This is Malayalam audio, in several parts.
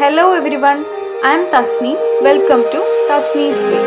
Hello everyone, I am Tasni. Welcome to Tasni's Way.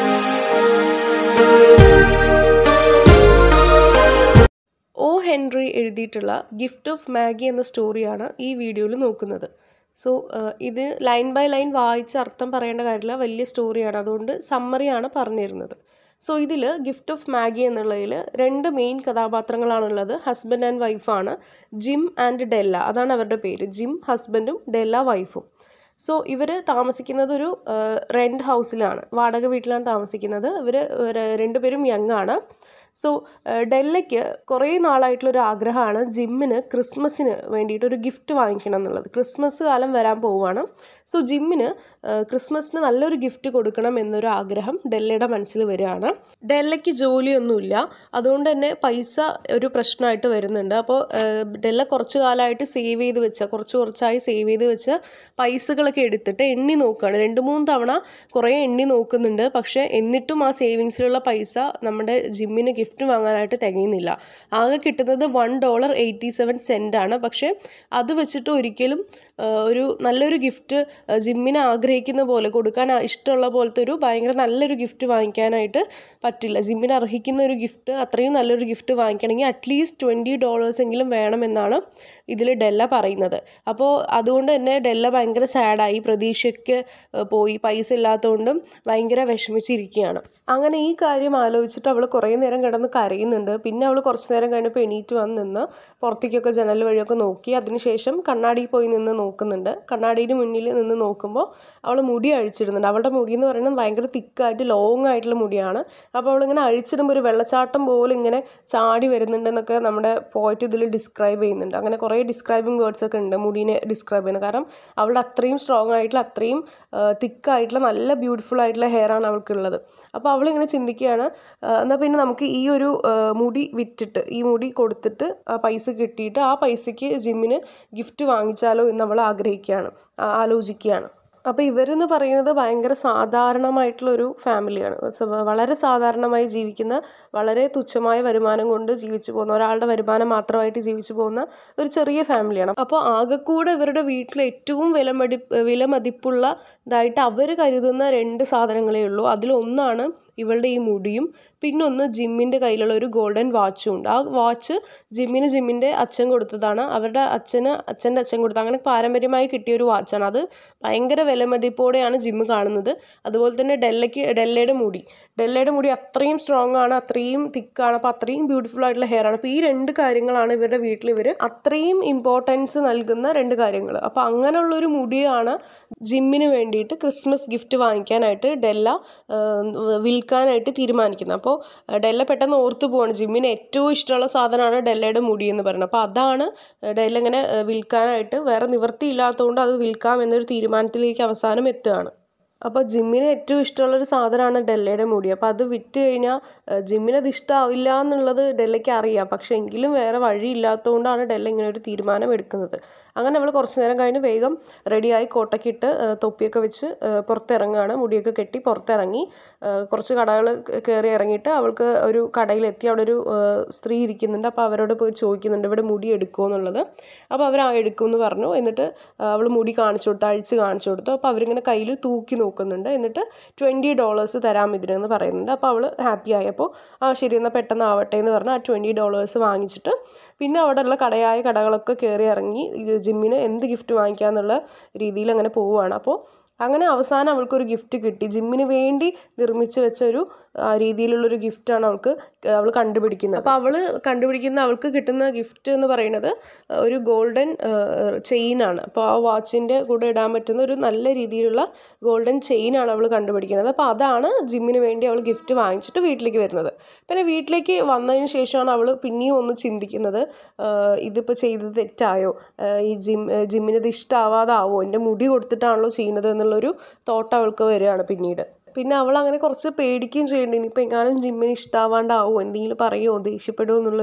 O Henry എഴുതിയിട്ടുള്ള ഗിഫ്റ്റ് ഓഫ് മാഗി എന്ന സ്റ്റോറിയാണ് ഈ വീഡിയോയിൽ നോക്കുന്നത് സോ ഇത് ലൈൻ ബൈ ലൈൻ വായിച്ച് അർത്ഥം പറയേണ്ട കാര്യമില്ല വലിയ സ്റ്റോറിയാണ് അതുകൊണ്ട് സമ്മറിയാണ് പറഞ്ഞിരുന്നത് സോ ഇതിൽ ഗിഫ്റ്റ് ഓഫ് മാഗി എന്നുള്ളതിൽ രണ്ട് മെയിൻ കഥാപാത്രങ്ങളാണുള്ളത് ഹസ്ബൻഡ് ആൻഡ് വൈഫാണ് ജിം ആൻഡ് ഡെല്ല അതാണ് അവരുടെ പേര് ജിം ഹസ്ബൻഡും ഡെല്ല വൈഫും സോ ഇവർ താമസിക്കുന്നത് ഒരു റെൻറ്റ് ഹൗസിലാണ് വാടക വീട്ടിലാണ് താമസിക്കുന്നത് ഇവർ രണ്ടുപേരും യങ് ആണ് സോ ഡെല്ലയ്ക്ക് കുറേ നാളായിട്ടുള്ളൊരു ആഗ്രഹമാണ് ജിമ്മിന് ക്രിസ്മസിന് വേണ്ടിയിട്ട് ഒരു ഗിഫ്റ്റ് വാങ്ങിക്കണം എന്നുള്ളത് ക്രിസ്മസ് കാലം വരാൻ പോവുകയാണ് സോ ജിമ്മിന് ക്രിസ്മസിന് നല്ലൊരു ഗിഫ്റ്റ് കൊടുക്കണം എന്നൊരു ആഗ്രഹം ഡെല്ലയുടെ മനസ്സിൽ വരികയാണ് ഡെല്ലയ്ക്ക് ജോലിയൊന്നുമില്ല അതുകൊണ്ട് തന്നെ പൈസ ഒരു പ്രശ്നമായിട്ട് വരുന്നുണ്ട് അപ്പോൾ ഡെല്ല കുറച്ച് കാലമായിട്ട് സേവ് ചെയ്ത് വെച്ച കുറച്ച് കുറച്ചായി സേവ് ചെയ്ത് വെച്ച പൈസകളൊക്കെ എടുത്തിട്ട് എണ്ണി നോക്കുകയാണ് രണ്ട് മൂന്ന് തവണ കുറേ എണ്ണി നോക്കുന്നുണ്ട് പക്ഷേ എന്നിട്ടും ആ സേവിങ്സിലുള്ള പൈസ നമ്മുടെ ജിമ്മിന് ഗിഫ്റ്റ് വാങ്ങാനായിട്ട് തികയുന്നില്ല ആകെ കിട്ടുന്നത് one dollar eighty seven cent ആണ് പക്ഷേ അത് വെച്ചിട്ട് ഒരിക്കലും ഒരു നല്ലൊരു ഗിഫ്റ്റ് ജിമ്മിന് ആഗ്രഹിക്കുന്ന പോലെ കൊടുക്കാൻ ഇഷ്ടമുള്ള പോലത്തെ ഒരു ഭയങ്കര നല്ലൊരു ഗിഫ്റ്റ് വാങ്ങിക്കാനായിട്ട് പറ്റില്ല ജിമ്മിന് അർഹിക്കുന്ന ഒരു ഗിഫ്റ്റ് അത്രയും നല്ലൊരു ഗിഫ്റ്റ് വാങ്ങിക്കണമെങ്കിൽ അറ്റ്ലീസ്റ്റ് ട്വൻറ്റി ഡോളേഴ്സ് എങ്കിലും വേണമെന്നാണ് ഇതിൽ ഡെല്ല പറയുന്നത് അപ്പോൾ അതുകൊണ്ട് തന്നെ ഡെല്ല ഭയങ്കര സാഡായി പ്രതീക്ഷയ്ക്ക് പോയി പൈസ ഇല്ലാത്തതുകൊണ്ടും ഭയങ്കര വിഷമിച്ചിരിക്കുകയാണ് അങ്ങനെ ഈ കാര്യം ആലോചിച്ചിട്ട് അവൾ കുറേ നേരം കിടന്ന് കരയുന്നുണ്ട് പിന്നെ അവൾ കുറച്ച് നേരം കഴിഞ്ഞപ്പോൾ എണീറ്റ് വന്ന് നിന്ന് പുറത്തേക്കൊക്കെ ജനൽ വഴിയൊക്കെ നോക്കി അതിനുശേഷം കണ്ണാടിയിൽ പോയി നിന്ന് നോക്കുന്നുണ്ട് കണ്ണാടിയുടെ മുന്നിൽ നിന്ന് നോക്കുമ്പോൾ അവൾ മുടി അഴിച്ചിടുന്നുണ്ട് അവളുടെ മുടി എന്ന് പറയുന്നത് ഭയങ്കര തിക്കായിട്ട് ലോങ് ആയിട്ടുള്ള മുടിയാണ് അപ്പോൾ അവളിങ്ങനെ അഴിച്ചിടുമ്പോൾ ഒരു വെള്ളച്ചാട്ടം പോലെ ഇങ്ങനെ ചാടി വരുന്നുണ്ടെന്നൊക്കെ നമ്മുടെ പോയിട്ട് ഇതിൽ ഡിസ്ക്രൈബ് ചെയ്യുന്നുണ്ട് അങ്ങനെ കുറേ ഡിസ്ക്രൈബിങ് വേർഡ്സ് ഒക്കെ ഉണ്ട് മുടീനെ ഡിസ്ക്രൈബ് ചെയ്യുന്നത് കാരണം അവളുടെ അത്രയും സ്ട്രോങ് ആയിട്ടുള്ള അത്രയും തിക്കായിട്ടുള്ള നല്ല ബ്യൂട്ടിഫുൾ ആയിട്ടുള്ള ഹെയർ ആണ് അവൾക്കുള്ളത് അപ്പോൾ അവളിങ്ങനെ ചിന്തിക്കുകയാണ് എന്നാൽ പിന്നെ നമുക്ക് ഈ ഒരു മുടി വിറ്റിട്ട് ഈ മുടി കൊടുത്തിട്ട് ആ പൈസ കിട്ടിയിട്ട് ആ പൈസയ്ക്ക് ജിമ്മിന് ഗിഫ്റ്റ് വാങ്ങിച്ചാലോ എന്ന് അവൾ ആഗ്രഹിക്കുകയാണ് ആലോചിക്കുകയാണ് അപ്പോൾ ഇവരെന്ന് പറയുന്നത് ഭയങ്കര സാധാരണമായിട്ടുള്ളൊരു ഫാമിലിയാണ് വളരെ സാധാരണമായി ജീവിക്കുന്ന വളരെ തുച്ഛമായ വരുമാനം കൊണ്ട് ജീവിച്ചു പോകുന്ന ഒരാളുടെ വരുമാനം മാത്രമായിട്ട് ജീവിച്ചു പോകുന്ന ഒരു ചെറിയ ഫാമിലിയാണ് അപ്പോൾ ആകെക്കൂടെ ഇവരുടെ വീട്ടിൽ ഏറ്റവും വിലമടി വില മതിപ്പുള്ള ഇതായിട്ട് അവർ കരുതുന്ന രണ്ട് സാധനങ്ങളേ ഉള്ളൂ അതിലൊന്നാണ് ഇവളുടെ ഈ മുടിയും പിന്നൊന്ന് ജിമ്മിൻ്റെ കയ്യിലുള്ള ഒരു ഗോൾഡൻ വാച്ചും ഉണ്ട് ആ വാച്ച് ജിമ്മിന് ജിമ്മിൻ്റെ അച്ഛൻ കൊടുത്തതാണ് അവരുടെ അച്ഛന് അച്ഛൻ്റെ അച്ഛൻ കൊടുത്ത അങ്ങനെ പാരമ്പര്യമായി കിട്ടിയ ഒരു വാച്ചാണ് അത് ഭയങ്കര വിലമതിപ്പോടെയാണ് ജിമ്മ് കാണുന്നത് അതുപോലെ തന്നെ ഡെല്ലയ്ക്ക് ഡെല്ലയുടെ മുടി ഡെല്ലയുടെ മുടി അത്രയും സ്ട്രോങ് ആണ് അത്രയും തിക്കാണ് അപ്പോൾ അത്രയും ബ്യൂട്ടിഫുൾ ആയിട്ടുള്ള ഹെയർ ആണ് അപ്പോൾ ഈ രണ്ട് കാര്യങ്ങളാണ് ഇവരുടെ വീട്ടിൽ ഇവർ അത്രയും ഇമ്പോർട്ടൻസ് നൽകുന്ന രണ്ട് കാര്യങ്ങൾ അപ്പോൾ അങ്ങനെയുള്ളൊരു മുടിയാണ് ജിമ്മിന് വേണ്ടിയിട്ട് ക്രിസ്മസ് ഗിഫ്റ്റ് വാങ്ങിക്കാനായിട്ട് ഡെല്ല വിൽക്കാനായിട്ട് തീരുമാനിക്കുന്നത് അപ്പോൾ ഡെല്ല പെട്ടെന്ന് ഓർത്തു പോവാണ് ജിമ്മിന് ഏറ്റവും ഇഷ്ടമുള്ള സാധനമാണ് ഡെല്ലയുടെ മുടി എന്ന് പറയുന്നത് അപ്പോൾ അതാണ് ഡെല്ല ഇങ്ങനെ വിൽക്കാനായിട്ട് വേറെ നിവൃത്തിയില്ലാത്തതുകൊണ്ട് അത് വിൽക്കാം എന്നൊരു തീരുമാനത്തിലേക്ക് അവസാനം എത്തുകയാണ് അപ്പോൾ ജിമ്മിന് ഏറ്റവും ഇഷ്ടമുള്ളൊരു സാധനമാണ് ഡെല്ലയുടെ മുടി അപ്പോൾ അത് വിറ്റ് കഴിഞ്ഞാൽ ജിമ്മിന് അത് ഇഷ്ടമാവില്ല എന്നുള്ളത് ഡെല്ലയ്ക്ക് അറിയാം പക്ഷേ എങ്കിലും വേറെ വഴിയില്ലാത്തതുകൊണ്ടാണ് ഡെല്ല ഇങ്ങനെ ഒരു തീരുമാനം എടുക്കുന്നത് അങ്ങനെ അവൾ കുറച്ച് നേരം കഴിഞ്ഞ് വേഗം റെഡിയായി കോട്ടയ്ക്ക് ഇട്ട് തൊപ്പിയൊക്കെ വെച്ച് പുറത്തിറങ്ങുകയാണ് മുടിയൊക്കെ കെട്ടി പുറത്തിറങ്ങി കുറച്ച് കടകൾ കയറി ഇറങ്ങിയിട്ട് അവൾക്ക് ഒരു കടയിലെത്തി അവിടെ ഒരു സ്ത്രീ ഇരിക്കുന്നുണ്ട് അപ്പോൾ അവരോട് പോയി ചോദിക്കുന്നുണ്ട് ഇവിടെ മുടി എടുക്കുമോ എന്നുള്ളത് അപ്പോൾ അവർ ആ എടുക്കുമെന്ന് പറഞ്ഞു എന്നിട്ട് അവൾ മുടി കാണിച്ചു കൊടുത്തു അഴിച്ച് കാണിച്ചു കൊടുത്തു അപ്പോൾ അവരിങ്ങനെ കയ്യിൽ തൂക്കി നോക്കുന്നുണ്ട് എന്നിട്ട് ട്വൻറ്റി ഡോളേഴ്സ് തരാം ഇതിനെന്ന് പറയുന്നുണ്ട് അപ്പോൾ അവൾ ഹാപ്പി ആയപ്പോൾ ആ ശരി എന്നാൽ പെട്ടെന്ന് ആവട്ടെ എന്ന് പറഞ്ഞ് ആ ട്വൻറ്റി ഡോളേഴ്സ് വാങ്ങിച്ചിട്ട് പിന്നെ അവിടെയുള്ള കടയായ കടകളൊക്കെ കയറി ഇറങ്ങി ഇത് ജിമ്മിന് എന്ത് ഗിഫ്റ്റ് വാങ്ങിക്കാന്നുള്ള രീതിയിൽ അങ്ങനെ പോവുകയാണ് അപ്പോൾ അങ്ങനെ അവസാനം അവൾക്കൊരു ഗിഫ്റ്റ് കിട്ടി ജിമ്മിന് വേണ്ടി നിർമ്മിച്ച് വെച്ച ഒരു രീതിയിലുള്ളൊരു ഗിഫ്റ്റാണ് അവൾക്ക് അവൾ കണ്ടുപിടിക്കുന്നത് അപ്പോൾ അവൾ കണ്ടുപിടിക്കുന്ന അവൾക്ക് കിട്ടുന്ന ഗിഫ്റ്റ് എന്ന് പറയുന്നത് ഒരു ഗോൾഡൻ ചെയിനാണ് അപ്പോൾ ആ വാച്ചിൻ്റെ കൂടെ ഇടാൻ പറ്റുന്ന ഒരു നല്ല രീതിയിലുള്ള ഗോൾഡൻ ചെയിനാണ് അവൾ കണ്ടുപിടിക്കുന്നത് അപ്പോൾ അതാണ് ജിമ്മിന് വേണ്ടി അവൾ ഗിഫ്റ്റ് വാങ്ങിച്ചിട്ട് വീട്ടിലേക്ക് വരുന്നത് പിന്നെ വീട്ടിലേക്ക് വന്നതിന് ശേഷമാണ് അവൾ പിന്നെയും ഒന്ന് ചിന്തിക്കുന്നത് ഇതിപ്പോൾ ചെയ്തത് തെറ്റായോ ഈ ജിം ജിമ്മിന് ഇത് ഇഷ്ടമാവാതാവോ എൻ്റെ മുടി കൊടുത്തിട്ടാണല്ലോ ചെയ്യുന്നത് എന്നുള്ളൊരു തോട്ട് അവൾക്ക് വരികയാണ് പിന്നീട് പിന്നെ അവൾ അങ്ങനെ കുറച്ച് പേടിക്കുകയും ചെയ്യുന്നുണ്ട് ഇനിയിപ്പോൾ എങ്ങാനും ജിമ്മിന് ഇഷ്ടമാവാണ്ടാവോ എന്തെങ്കിലും പറയുമോ ദേഷ്യപ്പെടുമോ എന്നുള്ളൊരു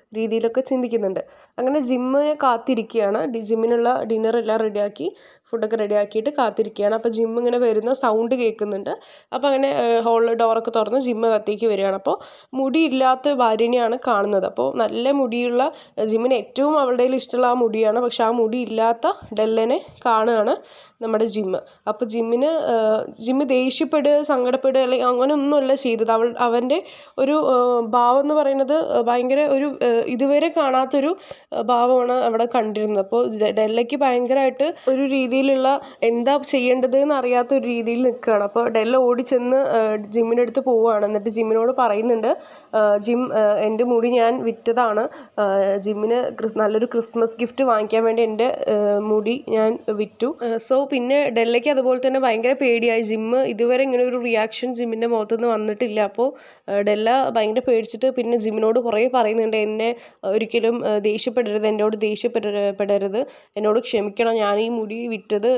രീതിയിലൊക്കെ ചിന്തിക്കുന്നുണ്ട് അങ്ങനെ ജിമ്മിനെ കാത്തിരിക്കുകയാണ് ഡി ജിമ്മിനുള്ള ഡിന്നർ എല്ലാം റെഡിയാക്കി ഫുഡൊക്കെ റെഡിയാക്കിയിട്ട് കാത്തിരിക്കുകയാണ് അപ്പോൾ ജിം ഇങ്ങനെ വരുന്ന സൗണ്ട് കേൾക്കുന്നുണ്ട് അപ്പോൾ അങ്ങനെ ഹോളിൽ ഡോറൊക്കെ തുറന്ന് ജിമ്മ് അകത്തേക്ക് വരികയാണ് അപ്പോൾ മുടിയില്ലാത്ത ഭാര്യനെയാണ് കാണുന്നത് അപ്പോൾ നല്ല മുടിയുള്ള ജിമ്മിന് ഏറ്റവും അവളുടെ കയ്യിൽ ഇഷ്ടമുള്ള ആ മുടിയാണ് പക്ഷെ ആ മുടി ഇല്ലാത്ത ഡെല്ലനെ കാണുകയാണ് നമ്മുടെ ജിമ്മ് അപ്പോൾ ജിമ്മിന് ജിമ്മ് ദേഷ്യപ്പെടുക സങ്കടപ്പെടുക അല്ലെങ്കിൽ അങ്ങനെ ഒന്നുമല്ല ചെയ്തത് അവൾ അവൻ്റെ ഒരു ഭാവം എന്ന് പറയുന്നത് ഭയങ്കര ഒരു ഇതുവരെ കാണാത്തൊരു ഭാവമാണ് അവിടെ കണ്ടിരുന്നത് അപ്പോൾ ഡെല്ലയ്ക്ക് ഭയങ്കരമായിട്ട് ഒരു രീതിയിലുള്ള എന്താ ചെയ്യേണ്ടത് എന്ന് അറിയാത്ത ഒരു രീതിയിൽ നിൽക്കുകയാണ് അപ്പോൾ ഡെല്ല ഓടി ചെന്ന് ജിമ്മിൻ്റെ അടുത്ത് പോവുകയാണ് എന്നിട്ട് ജിമ്മിനോട് പറയുന്നുണ്ട് ജിം എൻ്റെ മുടി ഞാൻ വിറ്റതാണ് ജിമ്മിന് നല്ലൊരു ക്രിസ്മസ് ഗിഫ്റ്റ് വാങ്ങിക്കാൻ വേണ്ടി എൻ്റെ മുടി ഞാൻ വിറ്റു സോ പിന്നെ ഡെല്ലയ്ക്ക് അതുപോലെ തന്നെ ഭയങ്കര പേടിയായി ജിമ്മ് ഇതുവരെ ഇങ്ങനെ ഒരു റിയാക്ഷൻ ജിമ്മിൻ്റെ മുഖത്തുനിന്ന് വന്നിട്ടില്ല അപ്പോൾ ഡെല്ല ഭയങ്കര പേടിച്ചിട്ട് പിന്നെ ജിമ്മിനോട് കുറേ പറയുന്നുണ്ട് എന്നെ ഒരിക്കലും ദേഷ്യപ്പെടരുത് എന്നോട് ദേഷ്യപ്പെടരുത് എന്നോട് ക്ഷമിക്കണം ഞാൻ ഈ മുടി വിറ്റത്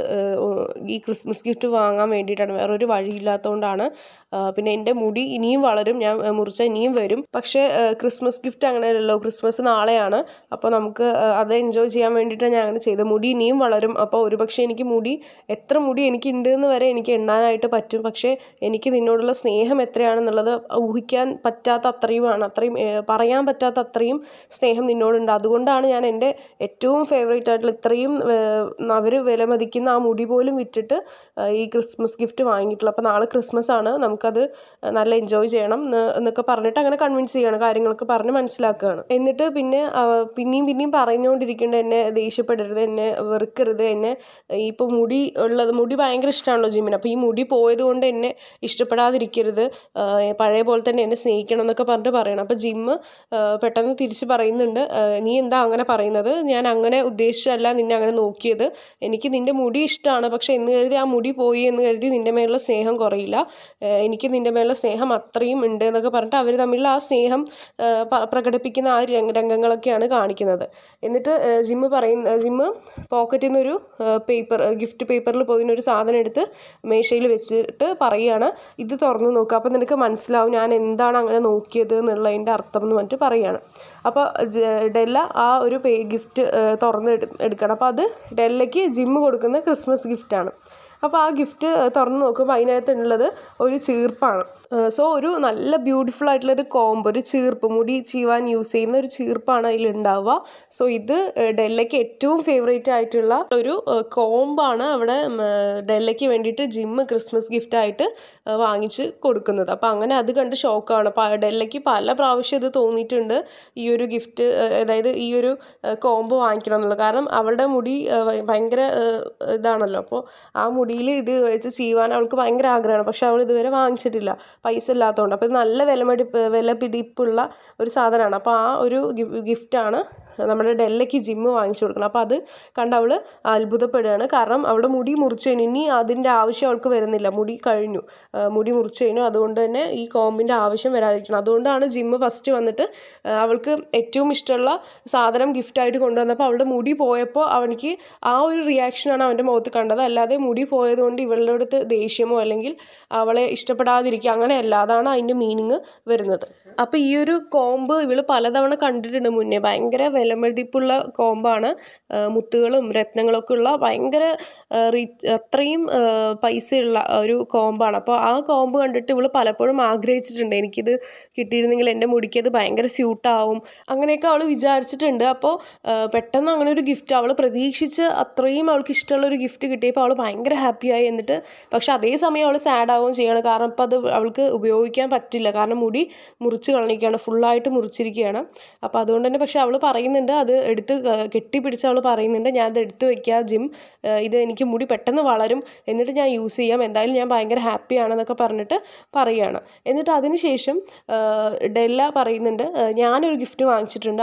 ഈ ക്രിസ്മസ് ഗിഫ്റ്റ് വാങ്ങാൻ വേണ്ടിയിട്ടാണ് വേറൊരു വഴിയില്ലാത്തതുകൊണ്ടാണ് പിന്നെ എൻ്റെ മുടി ഇനിയും വളരും ഞാൻ മുറിച്ച ഇനിയും വരും പക്ഷേ ക്രിസ്മസ് ഗിഫ്റ്റ് അങ്ങനെയല്ലല്ലോ ക്രിസ്മസ് നാളെയാണ് അപ്പോൾ നമുക്ക് അത് എൻജോയ് ചെയ്യാൻ വേണ്ടിയിട്ടാണ് ഞാൻ അങ്ങനെ ചെയ്തത് മുടി ഇനിയും വളരും അപ്പോൾ ഒരുപക്ഷെ എനിക്ക് മുടി എത്ര മുടി എനിക്ക് ഉണ്ട് എന്ന് വരെ എനിക്ക് എണ്ണാനായിട്ട് പറ്റും പക്ഷേ എനിക്ക് നിന്നോടുള്ള സ്നേഹം എത്രയാണെന്നുള്ളത് ഊഹിക്കാൻ പറ്റാത്ത അത്രയുമാണ് അത്രയും പറയാൻ പറ്റാത്ത അത്രയും സ്നേഹം നിന്നോടുണ്ട് അതുകൊണ്ടാണ് ഞാൻ എൻ്റെ ഏറ്റവും ഫേവറേറ്റ് ആയിട്ടുള്ള ഇത്രയും അവർ വിലമതിക്കുന്ന ആ മുടി പോലും വിറ്റിട്ട് ഈ ക്രിസ്മസ് ഗിഫ്റ്റ് വാങ്ങിയിട്ടുള്ളത് അപ്പോൾ നാളെ ക്രിസ്മസ് ആണ് നമുക്കത് നല്ല എൻജോയ് ചെയ്യണം എന്നൊക്കെ പറഞ്ഞിട്ട് അങ്ങനെ കൺവിൻസ് ചെയ്യണം കാര്യങ്ങളൊക്കെ പറഞ്ഞ് മനസ്സിലാക്കുകയാണ് എന്നിട്ട് പിന്നെ പിന്നെയും പിന്നെയും പറഞ്ഞുകൊണ്ടിരിക്കേണ്ട എന്നെ ദേഷ്യപ്പെടരുത് എന്നെ വെറുക്കരുത് എന്നെ ഇപ്പോൾ മുടി ഉള്ളത് മുടി ഭയങ്കര ഇഷ്ടമാണല്ലോ ജിമ്മിന് അപ്പോൾ ഈ മുടി പോയത് കൊണ്ട് എന്നെ ഇഷ്ടപ്പെടാതിരിക്കരുത് പഴയ പോലെ തന്നെ എന്നെ സ്നേഹിക്കണം എന്നൊക്കെ പറഞ്ഞിട്ട് പറയണം അപ്പോൾ ജിമ്മ് പെട്ടെന്ന് തിരിച്ച് പറയുന്നുണ്ട് നീ എന്താ അങ്ങനെ പറയുന്നത് ഞാൻ അങ്ങനെ ഉദ്ദേശിച്ചല്ല നിന്നെ അങ്ങനെ നോക്കിയത് എനിക്ക് നിൻ്റെ മുടി ഇഷ്ടമാണ് പക്ഷേ എന്ന് കരുതി ആ മുടി പോയി എന്ന് കരുതി നിൻ്റെ മേലുള്ള സ്നേഹം കുറയില്ല എനിക്ക് നിൻ്റെ മേലുള്ള സ്നേഹം അത്രയും ഉണ്ട് എന്നൊക്കെ പറഞ്ഞിട്ട് അവർ തമ്മിലുള്ള ആ സ്നേഹം പ്രകടിപ്പിക്കുന്ന ആ രംഗങ്ങളൊക്കെയാണ് കാണിക്കുന്നത് എന്നിട്ട് ജിമ്മ് പറയുന്ന ജിമ്മ് പോക്കറ്റിൽ നിന്നൊരു പേപ്പർ ഗിഫ്റ്റ് പേപ്പറിൽ പൊതിഞ്ഞൊരു സാധനം എടുത്ത് മേശയിൽ വെച്ചിട്ട് പറയുകയാണ് ഇത് തുറന്ന് നോക്കുക അപ്പോൾ നിനക്ക് മനസ്സിലാവും ഞാൻ എന്താണ് അങ്ങനെ നോക്കിയത് എന്നുള്ളതിൻ്റെ അർത്ഥം എന്ന് പറഞ്ഞിട്ട് പറയുകയാണ് അപ്പോൾ ഡെല്ല ആ ഒരു പേ ഗിഫ്റ്റ് തുറന്ന് എടുക്കണം അപ്പോൾ അത് ഡെല്ലയ്ക്ക് ജിമ്മ് കൊടുക്കുന്ന ക്രിസ്മസ് ഗിഫ്റ്റാണ് അപ്പോൾ ആ ഗിഫ്റ്റ് തുറന്ന് നോക്കുമ്പോൾ അതിനകത്തുള്ളത് ഒരു ചീർപ്പാണ് സോ ഒരു നല്ല ബ്യൂട്ടിഫുൾ ആയിട്ടുള്ള ഒരു കോംബ് ഒരു ചീർപ്പ് മുടി ചീവാൻ യൂസ് ചെയ്യുന്ന ഒരു ചീർപ്പാണ് അതിലുണ്ടാവുക സോ ഇത് ഡെല്ലയ്ക്ക് ഏറ്റവും ഫേവറേറ്റ് ആയിട്ടുള്ള ഒരു കോംബാണ് അവിടെ ഡെല്ലയ്ക്ക് വേണ്ടിയിട്ട് ജിമ്മ് ക്രിസ്മസ് ഗിഫ്റ്റായിട്ട് വാങ്ങിച്ച് കൊടുക്കുന്നത് അപ്പോൾ അങ്ങനെ അത് കണ്ട് ഷോക്കാണ് ഡെല്ലയ്ക്ക് പല പ്രാവശ്യം ഇത് തോന്നിയിട്ടുണ്ട് ഈ ഒരു ഗിഫ്റ്റ് അതായത് ഈ ഒരു കോംബോ വാങ്ങിക്കണം എന്നുള്ളത് കാരണം അവളുടെ മുടി ഭയങ്കര ഇതാണല്ലോ അപ്പോൾ ആ മുടിയിൽ ഇത് വെച്ച് ചെയ്യുവാൻ അവൾക്ക് ഭയങ്കര ആഗ്രഹമാണ് പക്ഷെ അവൾ ഇതുവരെ വാങ്ങിച്ചിട്ടില്ല പൈസ ഇല്ലാത്തതുകൊണ്ട് അപ്പോൾ ഇത് നല്ല വിലമടിപ്പ് വില പിടിപ്പുള്ള ഒരു സാധനമാണ് അപ്പോൾ ആ ഒരു ഗിഫ്റ്റാണ് നമ്മുടെ ഡെല്ലയ്ക്ക് ജിമ്മ് വാങ്ങിച്ചു കൊടുക്കണം അപ്പോൾ അത് കണ്ട് അവൾ അത്ഭുതപ്പെടുകയാണ് കാരണം അവളുടെ മുടി മുറിച്ചു കഴിഞ്ഞു ഇനി അതിൻ്റെ ആവശ്യം അവൾക്ക് വരുന്നില്ല മുടി കഴിഞ്ഞു മുടി മുറിച്ചു കഴിഞ്ഞു അതുകൊണ്ട് തന്നെ ഈ കോമ്പിൻ്റെ ആവശ്യം വരാതിരിക്കണം അതുകൊണ്ടാണ് ജിമ്മ് ഫസ്റ്റ് വന്നിട്ട് അവൾക്ക് ഏറ്റവും ഇഷ്ടമുള്ള സാധനം ഗിഫ്റ്റായിട്ട് കൊണ്ടുവന്നപ്പോൾ അവളുടെ മുടി പോയപ്പോൾ അവനിക്ക് ആ ഒരു റിയാക്ഷനാണ് അവൻ്റെ മുഖത്ത് കണ്ടത് അല്ലാതെ മുടി പോയതുകൊണ്ട് ഇവളുടെ അടുത്ത് ദേഷ്യമോ അല്ലെങ്കിൽ അവളെ ഇഷ്ടപ്പെടാതിരിക്കുക അങ്ങനെയല്ല അതാണ് അതിൻ്റെ മീനിങ് വരുന്നത് അപ്പോൾ ഈ ഒരു കോമ്പ് ഇവൾ പലതവണ കണ്ടിട്ടുണ്ട് മുന്നേ ഭയങ്കര വിലമതിപ്പുള്ള കോമ്പാണ് മുത്തുകളും രത്നങ്ങളൊക്കെ ഉള്ള ഭയങ്കര റീച്ച് അത്രയും പൈസയുള്ള ഒരു കോമ്പാണ് അപ്പോൾ ആ കോമ്പ് കണ്ടിട്ട് ഇവൾ പലപ്പോഴും ആഗ്രഹിച്ചിട്ടുണ്ട് എനിക്കിത് കിട്ടിയിരുന്നെങ്കിൽ എൻ്റെ മുടിക്ക് അത് ഭയങ്കര സ്യൂട്ടാവും അങ്ങനെയൊക്കെ അവൾ വിചാരിച്ചിട്ടുണ്ട് അപ്പോൾ പെട്ടെന്ന് അങ്ങനെ ഒരു ഗിഫ്റ്റ് അവൾ പ്രതീക്ഷിച്ച് അത്രയും അവൾക്ക് ഇഷ്ടമുള്ള ഒരു ഗിഫ്റ്റ് കിട്ടിയപ്പോൾ അവൾ ഭയങ്കര ഹാപ്പിയായി എന്നിട്ട് പക്ഷെ അതേസമയം അവൾ സാഡ് ആവുകയും ചെയ്യണം കാരണം ഇപ്പോൾ അത് അവൾക്ക് ഉപയോഗിക്കാൻ പറ്റില്ല കാരണം മുടി മുറിച്ച് കളഞ്ഞിരിക്കുകയാണ് ഫുള്ളായിട്ട് മുറിച്ചിരിക്കുകയാണ് അപ്പോൾ അതുകൊണ്ട് തന്നെ പക്ഷെ അവൾ പറയുന്നുണ്ട് അത് എടുത്ത് കെട്ടിപ്പിടിച്ച് അവൾ പറയുന്നുണ്ട് ഞാൻ അത് എടുത്ത് വെക്കുക ജിം ഇത് എനിക്ക് മുടി പെട്ടെന്ന് വളരും എന്നിട്ട് ഞാൻ യൂസ് ചെയ്യാം എന്തായാലും ഞാൻ ഭയങ്കര ഹാപ്പിയാണെന്നൊക്കെ പറഞ്ഞിട്ട് പറയുകയാണ് എന്നിട്ട് അതിന് ശേഷം ഡെല്ല പറയുന്നുണ്ട് ഞാനൊരു ഗിഫ്റ്റ് വാങ്ങിച്ചിട്ടുണ്ട് അപ്പോൾ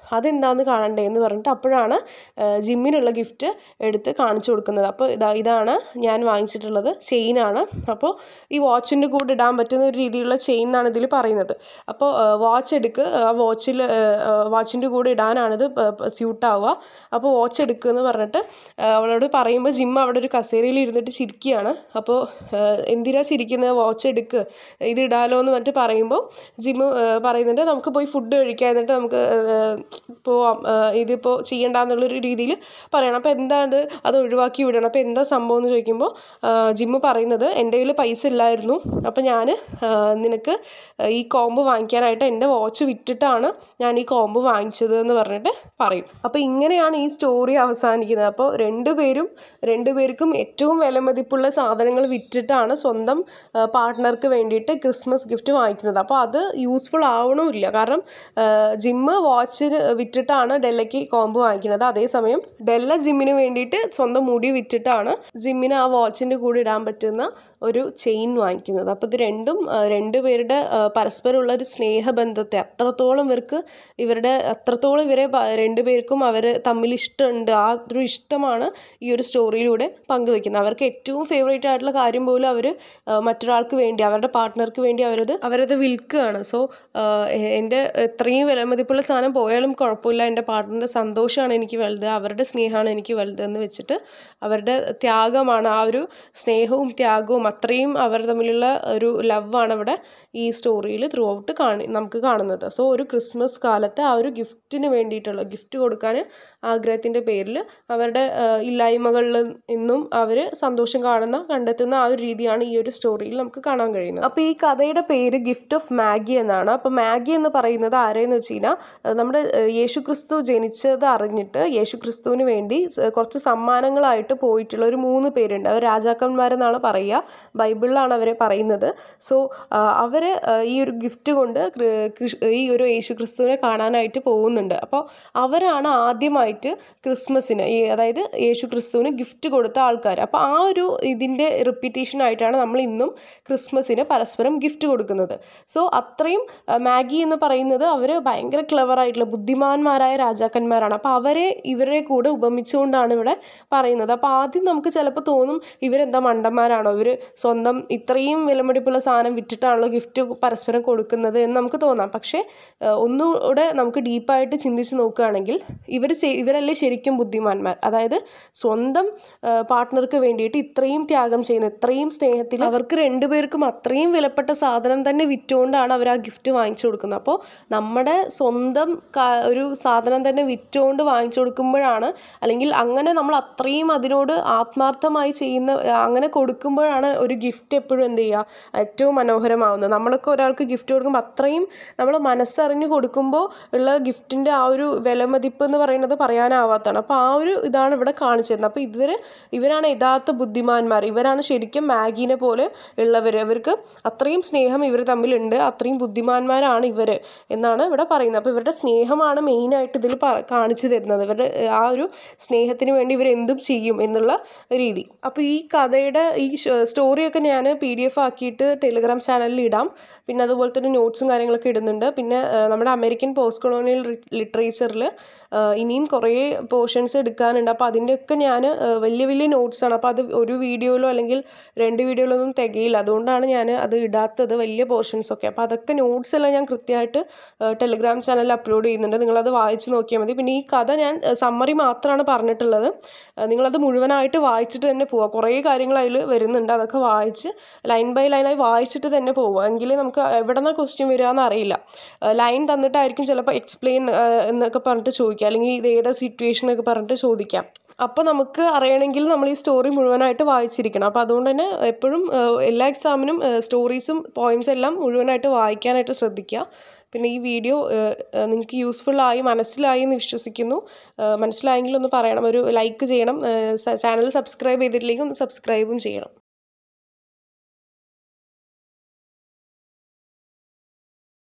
അതെന്താണെന്ന് കാണണ്ടേ എന്ന് പറഞ്ഞിട്ട് അപ്പോഴാണ് ആ, ജിമ്മിനുള്ള ഗിഫ്റ്റ് എടുത്ത് കാണിച്ചു കൊടുക്കുന്നത് അപ്പോൾ ഇതാ ഇതാണ് ഞാൻ വാങ്ങിച്ചിട്ടുള്ളത് ചെയിനാണ് അപ്പോൾ ഈ വാച്ചിൻ്റെ കൂടെ ഇടാൻ പറ്റുന്ന ഒരു രീതിയിലുള്ള ചെയിൻ എന്നാണ് ഇതിൽ പറയുന്നത് അപ്പോൾ വാച്ച് എടുക്ക് ആ വാച്ചിൽ വാച്ചിൻ്റെ കൂടെ ഇടാനാണിത് സ്യൂട്ട് ആവുക അപ്പോൾ വാച്ച് എടുക്കുക എന്ന് പറഞ്ഞിട്ട് ആ, അവളോട് പറയുമ്പോൾ ജിം അവിടെ ഒരു കസേരയിൽ ഇരുന്നിട്ട് ചിരിക്കുകയാണ് അപ്പോൾ എന്തിനാ ചിരിക്കുന്നത് വാച്ച് എടുക്ക് ഇത് ഇടാലോ എന്ന് പറഞ്ഞിട്ട് പറയുമ്പോൾ ജിമ്മ് പറയുന്നുണ്ട് നമുക്ക് പോയി ഫുഡ് കഴിക്കാം എന്നിട്ട് നമുക്ക് ആ, പോവാം ആ, ഇതിപ്പോൾ ചെയ്യണ്ടെന്നുള്ളൊരു രീതിയിൽ പറയണം അപ്പോൾ എന്താണ് അത് ഒഴിവാക്കി വിടണം അപ്പോൾ എന്താ സംഭവം എന്ന് ചോദിക്കുമ്പോൾ ജിമ്മ് പറയുന്നത് എൻ്റെ കയ്യിൽ പൈസ ഇല്ലായിരുന്നു അപ്പോൾ ഞാൻ നിനക്ക് ഈ കോമ്പ് വാങ്ങിക്കാനായിട്ട് എൻ്റെ വാച്ച് വിറ്റിട്ടാണ് ഞാൻ ഈ കോമ്പ് വാങ്ങിച്ചത് എന്ന് പറഞ്ഞിട്ട് പറയും അപ്പോൾ ഇങ്ങനെയാണ് ഈ സ്റ്റോറി അവസാനിക്കുന്നത് അപ്പോൾ രണ്ടുപേരും രണ്ടുപേർക്കും ഏറ്റവും വിലമതിപ്പുള്ള സാധനങ്ങൾ വിറ്റിട്ടാണ് സ്വന്തം പാർട്ട്ണർക്ക് വേണ്ടിയിട്ട് ക്രിസ്മസ് ഗിഫ്റ്റ് വാങ്ങിക്കുന്നത് അപ്പോൾ അത് യൂസ്ഫുൾ ആവണമില്ല കാരണം ജിമ്മ് വാച്ചിന് വിറ്റിട്ടാണ് ഡെല്ലയ്ക്ക് കോമ്പ് വാങ്ങിക്കുന്നത് അതേസമയം ഡെല്ല ജിമ്മിന് വേണ്ടിയിട്ട് സ്വന്തം മുടി വിറ്റിട്ടാണ് ജിമ്മിന് ആ വാച്ചിൻ്റെ കൂടെ ഇടാൻ പറ്റുന്ന ഒരു ചെയിൻ വാങ്ങിക്കുന്നത് അപ്പോൾ ഇത് രണ്ടും ആ, രണ്ടുപേരുടെ ആ, പരസ്പരമുള്ള ഒരു സ്നേഹബന്ധത്തെ അത്രത്തോളം ഇവർക്ക് ഇവരുടെ അത്രത്തോളം ഇവരെ പ- രണ്ടുപേർക്കും അവർ തമ്മിൽ ഇഷ്ടമുണ്ട് ആ ഒരു ഇഷ്ടമാണ് ഈ ഒരു സ്റ്റോറിയിലൂടെ പങ്കുവെക്കുന്നത് അവർക്ക് ഏറ്റവും ഫേവറേറ്റ് ആയിട്ടുള്ള കാര്യം പോലും അവർ മറ്റൊരാൾക്ക് വേണ്ടി അവരുടെ പാർട്ട്ണർക്ക് വേണ്ടി അവരത് അവരത് വിൽക്കുകയാണ് സോ എൻ്റെ എത്രയും വിലമതിപ്പുള്ള സാധനം പോയാലും കുഴപ്പമില്ല എൻ്റെ പാർട്ട്ണറിൻ്റെ സന്തോഷമാണ് എനിക്ക് വലുത് അവരുടെ സ്നേഹമാണ് എനിക്ക് വലുത് എന്ന് വെച്ചിട്ട് അവരുടെ ത്യാഗമാണ് ആ ഒരു സ്നേഹവും ത്യാഗവും അത്രയും അവർ തമ്മിലുള്ള ഒരു ലവാണ് ഇവിടെ ഈ സ്റ്റോറിയിൽ ത്രൂ ഔട്ട് കാണി നമുക്ക് കാണുന്നത് സോ ഒരു ക്രിസ്മസ് കാലത്ത് ആ ഒരു ഗിഫ്റ്റിന് വേണ്ടിയിട്ടുള്ള ഗിഫ്റ്റ് കൊടുക്കാൻ ആഗ്രഹത്തിൻ്റെ പേരിൽ അവരുടെ ആ, ഇല്ലായ്മകളിൽ നിന്നും അവർ സന്തോഷം കാണുന്ന കണ്ടെത്തുന്ന ആ ഒരു രീതിയാണ് ഈ ഒരു സ്റ്റോറിയിൽ നമുക്ക് കാണാൻ കഴിയുന്നത് അപ്പോൾ ഈ കഥയുടെ പേര് ഗിഫ്റ്റ് ഓഫ് മാഗി എന്നാണ് അപ്പോൾ മാഗി എന്ന് പറയുന്നത് ആരെയെന്ന് വെച്ച് കഴിഞ്ഞാൽ ആ, നമ്മുടെ ആ, യേശു ക്രിസ്തു ജനിച്ചത് അറിഞ്ഞിട്ട് യേശു ക്രിസ്തുവിന് വേണ്ടി സ- കുറച്ച് സമ്മാനങ്ങളായിട്ട് പോയിട്ടുള്ള ഒരു മൂന്ന് പേരുണ്ട് അവർ രാജാക്കന്മാരെന്നാണ് പറയുക ബൈബിളിലാണ് അവരെ പറയുന്നത് സോ അവർ ഈ ഒരു ഗിഫ്റ്റ് കൊണ്ട് കൃ- കൃഷ്- ഈ ഒരു യേശു ക്രിസ്തുവിനെ കാണാനായിട്ട് പോകുന്നുണ്ട് അപ്പോൾ അവരാണ് ആദ്യമായിട്ട് ക്രിസ്മസിന് ഈ അതായത് യേശു ക്രിസ്തുവിന് ഗിഫ്റ്റ് കൊടുത്ത ആൾക്കാർ അപ്പോൾ ആ ഒരു ഇതിൻ്റെ റിപ്പീറ്റേഷൻ ആയിട്ടാണ് നമ്മൾ ഇന്നും ക്രിസ്മസിന് പരസ്പരം ഗിഫ്റ്റ് കൊടുക്കുന്നത് സോ അത്രയും ആ, മാഗി എന്ന് പറയുന്നത് അവർ ഭയങ്കര ക്ലെവർ ആയിട്ടുള്ള ബുദ്ധിമാന്മാരായ രാജാക്കന്മാരാണ് അപ്പോൾ അവരെ ഇവരെ കൂടെ ഉപമിച്ചുകൊണ്ടാണ് ഇവിടെ പറയുന്നത് അപ്പോൾ ആദ്യം നമുക്ക് ചിലപ്പോൾ തോന്നും ഇവരെന്താ മണ്ടന്മാരാണോ ഇവർ സ്വന്തം ഇത്രയും വിലമടിപ്പുള്ള സാധനം വിറ്റിട്ടാണല്ലോ ഗിഫ്റ്റ് പരസ്പരം കൊടുക്കുന്നത് എന്ന് നമുക്ക് തോന്നാം പക്ഷേ ആ, ഒന്നുകൂടെ നമുക്ക് ഡീപ്പായിട്ട് ചിന്തിച്ച് നോക്കുകയാണെങ്കിൽ ഇവർ ഇവരല്ലേ ശരിക്കും ബുദ്ധിമാന്മാർ അതായത് സ്വന്തം പാർട്ട്ണർക്ക് വേണ്ടിയിട്ട് ഇത്രയും ത്യാഗം ചെയ്യുന്ന ഇത്രയും സ്നേഹത്തിൽ അവർക്ക് രണ്ടുപേർക്കും അത്രയും വിലപ്പെട്ട സാധനം തന്നെ വിറ്റുകൊണ്ടാണ് അവർ ആ ഗിഫ്റ്റ് വാങ്ങിച്ചു കൊടുക്കുന്നത് അപ്പോൾ നമ്മുടെ സ്വന്തം ക- ഒരു സാധനം തന്നെ വിറ്റുകൊണ്ട് വാങ്ങിച്ചു കൊടുക്കുമ്പോഴാണ് അല്ലെങ്കിൽ അങ്ങനെ നമ്മൾ അത്രയും അതിനോട് ആത്മാർത്ഥമായി ചെയ്യുന്ന അങ്ങനെ കൊടുക്കുമ്പോഴാണ് ഒരു ഗിഫ്റ്റ് എപ്പോഴും എന്ത് ചെയ്യുക ഏറ്റവും മനോഹരമാവുന്നത് നമ്മളൊക്കെ ഒരാൾക്ക് ഗിഫ്റ്റ് കൊടുക്കുമ്പോൾ അത്രയും നമ്മൾ മനസ്സറിഞ്ഞ് കൊടുക്കുമ്പോൾ ഉള്ള ഗിഫ്റ്റിൻ്റെ ആ ഒരു വിലമതിപ്പ് എന്ന് പറയുന്നത് പറയാനാവാത്തതാണ് അപ്പോൾ ആ ഒരു ഇതാണ് ഇവിടെ കാണിച്ചു തരുന്നത് അപ്പോൾ ഇവർ ഇവരാണ് യഥാർത്ഥ ബുദ്ധിമാന്മാർ ഇവരാണ് ശരിക്കും മാഗീനെ പോലെ ഉള്ളവർ അവർക്ക് അത്രയും സ്നേഹം ഇവർ തമ്മിലുണ്ട് അത്രയും ബുദ്ധിമാന്മാരാണ് ഇവർ എന്നാണ് ഇവിടെ പറയുന്നത് അപ്പോൾ ഇവരുടെ സ്നേഹമാണ് മെയിനായിട്ട് ഇതിൽ പറ കാണിച്ചു തരുന്നത് ഇവരുടെ ഏഹ്, ആ ഒരു സ്നേഹത്തിന് വേണ്ടി ഇവർ എന്തും ചെയ്യും എന്നുള്ള രീതി അപ്പോൾ ഈ കഥയുടെ ഈ സ്റ്റോറിയൊക്കെ ഞാൻ പി ഡി എഫ് ആക്കിയിട്ട് ടെലിഗ്രാം ചാനലിൽ ഇടാം പിന്നെ അതുപോലെ തന്നെ നോട്ട്സും കാര്യങ്ങളൊക്കെ ഇടുന്നുണ്ട് പിന്നെ ഏഹ്, നമ്മുടെ അമേരിക്കൻ പോസ്റ്റ് കൊളോണിയൽ ലിറ്ററേച്ചറിൽ ഇനിയും കുറേ പോർഷൻസ് എടുക്കാനുണ്ട് അപ്പോൾ അതിൻ്റെയൊക്കെ ഞാൻ വലിയ വലിയ നോട്ട്സാണ് അപ്പോൾ അത് ഒരു വീഡിയോയിലോ അല്ലെങ്കിൽ രണ്ട് വീഡിയോയിലൊന്നും തികയില്ല അതുകൊണ്ടാണ് ഞാൻ അത് ഇടാത്തത് വലിയ പോർഷൻസ് ഒക്കെ അപ്പോൾ അതൊക്കെ നോട്ട്സ് എല്ലാം ഞാൻ കൃത്യമായിട്ട് ടെലിഗ്രാം ചാനലിൽ അപ്ലോഡ് ചെയ്യുന്നുണ്ട് നിങ്ങളത് വായിച്ച് നോക്കിയാൽ മതി പിന്നെ ഈ കഥ ഞാൻ സമ്മറി മാത്രമാണ് പറഞ്ഞിട്ടുള്ളത് ഏഹ് നിങ്ങളത് മുഴുവനായിട്ട് വായിച്ചിട്ട് തന്നെ പോവുക കുറേ കാര്യങ്ങൾ അതിൽ വരുന്നുണ്ട് അതൊക്കെ വായിച്ച് ലൈൻ ബൈ ലൈനായി വായിച്ചിട്ട് തന്നെ പോവുക എങ്കിലേ നമുക്ക് എവിടെ നിന്നാണ് ക്വസ്റ്റ്യൻ വരിക എന്നറിയില്ല ലൈൻ തന്നിട്ടായിരിക്കും ചിലപ്പോൾ എക്സ്പ്ലെയിൻ എന്നൊക്കെ പറഞ്ഞിട്ട് ചോദിക്കുക അല്ലെങ്കിൽ ഇത് ഏതാ സിറ്റുവേഷൻ എന്നൊക്കെ പറഞ്ഞിട്ട് ചോദിക്കാം അപ്പോൾ നമുക്ക് അറിയണമെങ്കിൽ നമ്മൾ ഈ സ്റ്റോറി മുഴുവനായിട്ട് വായിച്ചിരിക്കണം അപ്പോൾ അതുകൊണ്ട് തന്നെ എപ്പോഴും ഏഹ്, എല്ലാ എക്സാമിനും സ്റ്റോറീസും പോയിൻറ്റ്സ് എല്ലാം മുഴുവനായിട്ട് വായിക്കാനായിട്ട് ശ്രദ്ധിക്കുക പിന്നെ ഈ വീഡിയോ നിങ്ങൾക്ക് യൂസ്ഫുള്ളായി മനസ്സിലായി എന്ന് വിശ്വസിക്കുന്നു ഏഹ്, മനസ്സിലായെങ്കിൽ ഒന്ന് പറയണം ഒരു ലൈക്ക് ചെയ്യണം ചാനൽ സബ്സ്ക്രൈബ് ചെയ്തിട്ടില്ലെങ്കിൽ ഒന്ന് സബ്സ്ക്രൈബും ചെയ്യണം